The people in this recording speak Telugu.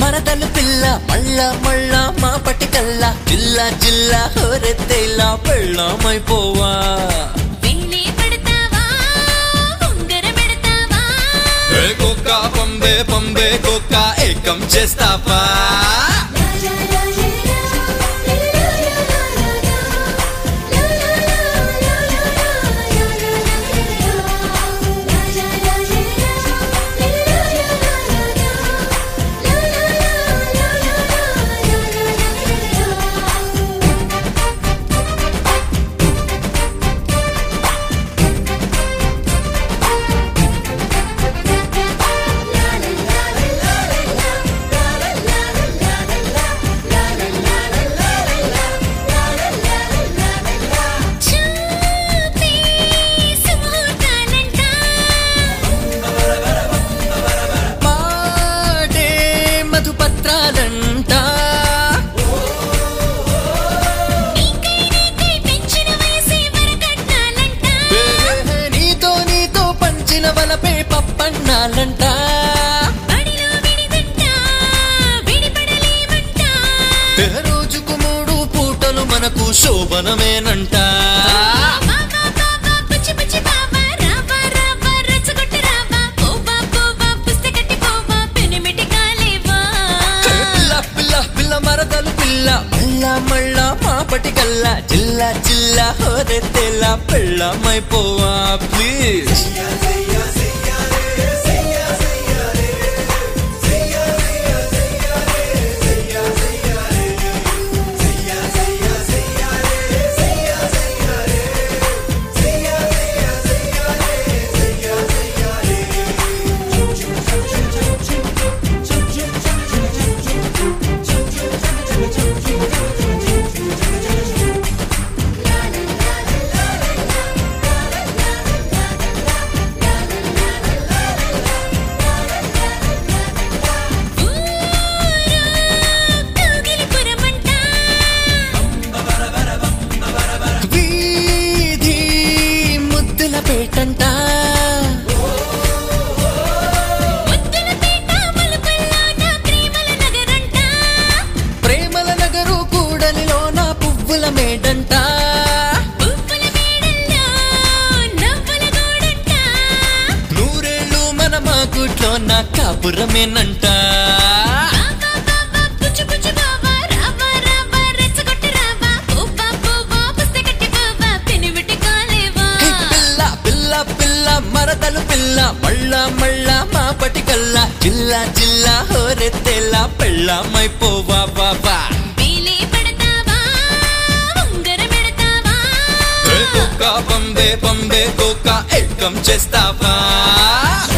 మరదలు పిల్ల మళ్ళా మళ్ళా మా పటికల్లా జిల్లా జిల్లా హోరెత్తేలా పెళ్ళామైపోవా వేలే పడతావా ఉంగరం పెడతావా ఏ కుక్క పంబే పంబే కుక్క ఏకం చేస్తావా చూపే సుమూర్తానంట మాడే మధుపత్రాలంట నీకై నీకై పెంచిన వయసే వరకట్నాలంట ఏ నీతో నీతో పంచిన వలపే పప్పన్నాలంట బడిలో విడిదంట విడిపడలేమంట ఏ రోజుకు మూడు పూటలు మనకు శోభనమేనంట బాబా బాబా పుచ్చి పుచ్చి బాబా రాబా రాబా రచ్చగొట్టి రాబా పోవా పోవా పుస్తకట్టి పోవా పెనిమిటి కాలేవా ఏ పిల్ల పిల్ల పిల్ల మరదలు పిల్ల మళ్ళా మళ్ళా మాపటి కల్లా జిల్లా జిల్లా హోరెత్తేలా పెళ్ళమైపోవా ప్లీజ్ కౌగిలిపురమంట వీధి ముద్దుల పేటంట ముద్దుల పేట మలుపుల్లో నా ప్రేమల నగరంట ప్రేమల నగరు కూడలిలో నా పువ్వుల మేడంట పువ్వుల మేడల్లో నవ్వుల గూడంట నూరేళ్ళు మన మాగుట్లో నా కాపురమేనంట బాబా బాబా పుచ్చు పుచ్చు బాబా రాబా రాబా రెచ్చగొట్టి రాబా పోవా పోవా పుస్తకట్టి పోవా పెనిమిటి కాలేవా హే పిల్ల పిల్ల పిల్ల మరదలు పిల్ల మళ్ళా మళ్ళా మా పటికల్లా జిల్లా జిల్లా హోరెత్తేలా పెళ్ళమైపోవా బాబా వేలే పడతావా ఉంగరం పెడతావా కుక్క పంబే పంబే కుక్క ఏకం చేస్తావా